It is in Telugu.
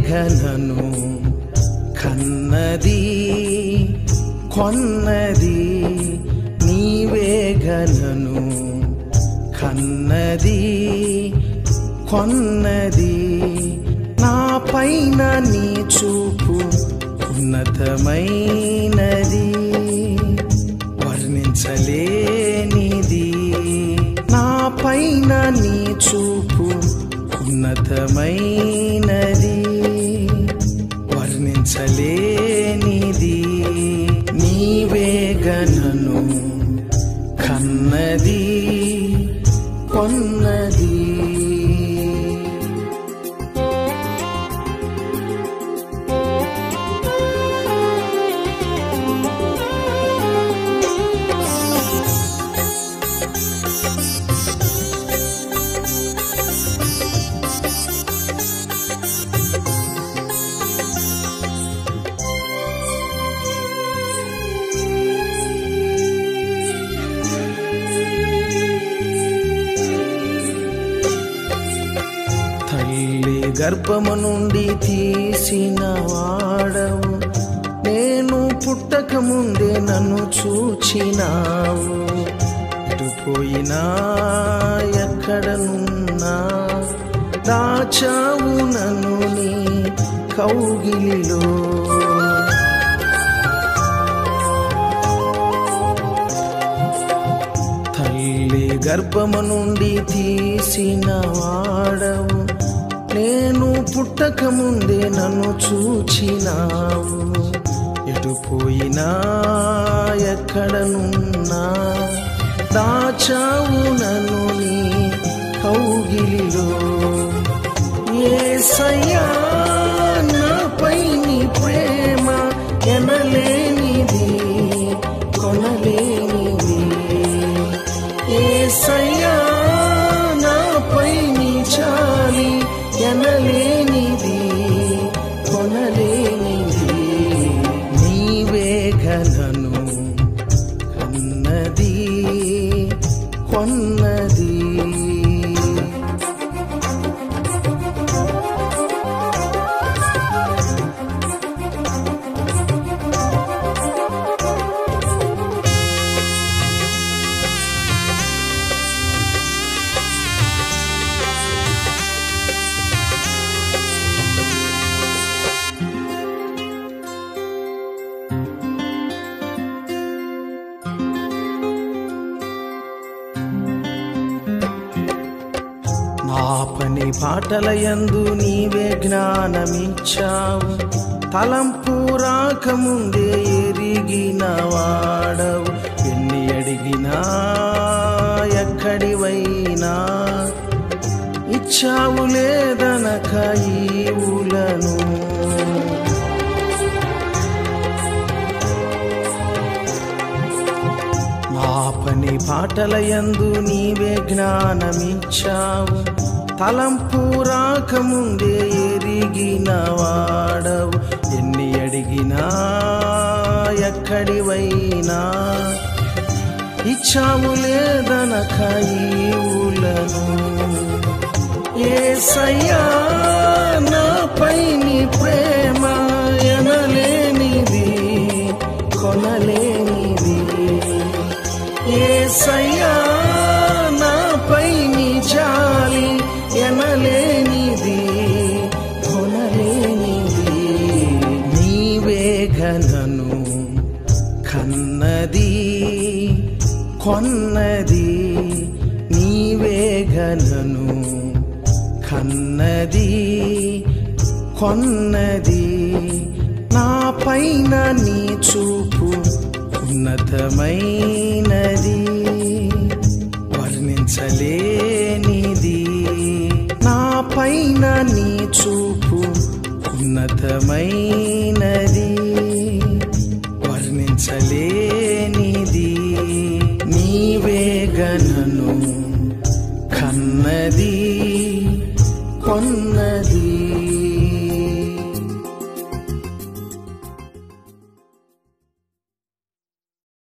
నీవేగనను కన్నది కొన్నది నీవేగనను కన్నది కొన్నది నా పైన నీ చూపు ఉన్నతమైనది వర్ణించలేనిది నా పైన నీ చూపు ఉన్నతమైనది వర్ణించలేనిది నీవేగనను కన్నది కొన్నది తల్లి గర్భము నుండి తీసిన వాడవు నేను పుట్టక ముందే నన్ను చూచినావు ఎటు పోయినా ఎక్కడనున్నా దాచావు నన్ను నీ కౌగిలిలో తల్లి గర్భము నుండి తీసిన వాడవు నేను పుట్టక ముందే నన్ను చూచినావు ఎటు పోయినా ఎక్కడనున్నా దాచావు నన్ను నీ కౌగిలిలో ఏసయ్యా నాపై నీ ప్రేమ ఎనలేనిది కొనలేనిది ఏసయ్యా నాపై నీ చాలి ఎనలేనిది కొనలేనిది నీవేగనను కన్నది కొన్నది నా పని పాటల యందు నీవే జ్ఞానమిచ్చావు తలంపు రాకముందే ఎరిగిన వాడవు ఎన్ని అడిగినా ఎక్కడివైనా ఇచ్చావు లేదనక ఈవులను నా పని పాటల యందు నీవే జ్ఞానమిచ్చావు తలంపు రాకముందే ఎరిగిన వాడవు ఎన్ని అడిగినా ఎక్కడివైనా ఇచ్చావు లేదనక ఈవులను ఏసయ్యా నాపై నీ ప్రేమ ఎనలేనిది కొనలేనిది ఏసయ్యా నాపై నీ జాలి ఎనలేనిది కొనలేనిది నీవేగనను కన్నది కొన్నది నీవేగనను కన్నది కొన్నది నా పైన నీ చూపు ఉన్నతమైనది వర్ణించలేనిది నా పైన నీ చూపు ఉన్నతమైనది వర్ణించలేనిది నీవేగనను కన్నది కొన్నది